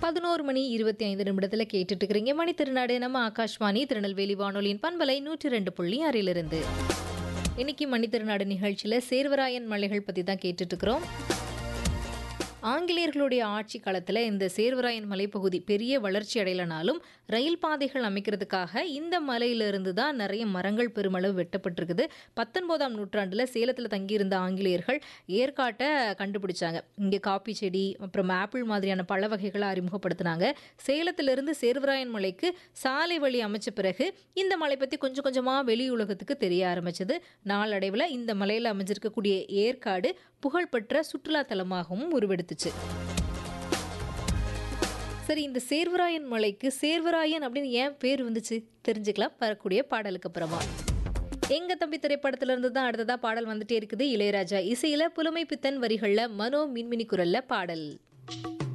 பதினோரு மணி இருபத்தி ஐந்து நிமிடத்துல கேட்டுட்டு இருக்கிறீங்க மணி திருநாடு நம்ம ஆகாஷ்வாணி திருநெல்வேலி வானொலியின் பண்பலை நூற்றி ரெண்டு புள்ளி ஆறிலிருந்து இன்னைக்கு மணி திருநாடு நிகழ்ச்சியில சேர்வராயன் மலைகள் பத்தி தான் கேட்டுட்டு இருக்கிறோம் ஆங்கிலேயர்களுடைய ஆட்சி காலத்தில் இந்த சேர்வராயன் மலைப்பகுதி பெரிய வளர்ச்சி அடையலனாலும் ரயில் பாதைகள் அமைக்கிறதுக்காக இந்த மலையிலிருந்து தான் நிறைய மரங்கள் பெருமளவு வெட்டப்பட்டிருக்குது பத்தொன்பதாம் நூற்றாண்டில் சேலத்தில் தங்கியிருந்த ஆங்கிலேயர்கள் ஏற்காட்டை கண்டுபிடிச்சாங்க இங்கே காப்பி செடி அப்புறம் ஆப்பிள் மாதிரியான பழ வகைகளை அறிமுகப்படுத்தினாங்க சேலத்திலிருந்து சேர்வராயன் மலைக்கு சாலை வழி அமைச்ச பிறகு இந்த மலை பற்றி கொஞ்சம் கொஞ்சமாக வெளி உலகத்துக்கு தெரிய ஆரம்பிச்சது நாளடைவில் இந்த மலையில் அமைஞ்சிருக்கக்கூடிய ஏற்காடு புகழ்பெற்ற சுற்றுலா தலமாகவும் உருவெடுத்துச்சு சரி இந்த சேர்வராயன் மலைக்கு சேர்வராயன் அப்படின்னு ஏன் பேர் வந்துச்சு தெரிஞ்சுக்கலாம் வரக்கூடிய பாடலுக்கு அப்புறமா எங்க தம்பி திரைப்படத்துல இருந்து தான் அடுத்ததா பாடல் வந்துட்டே இருக்குது இளையராஜா இசையில புலமை பித்தன் வரிகள்ல மனோ மின்மினி குரல்ல பாடல்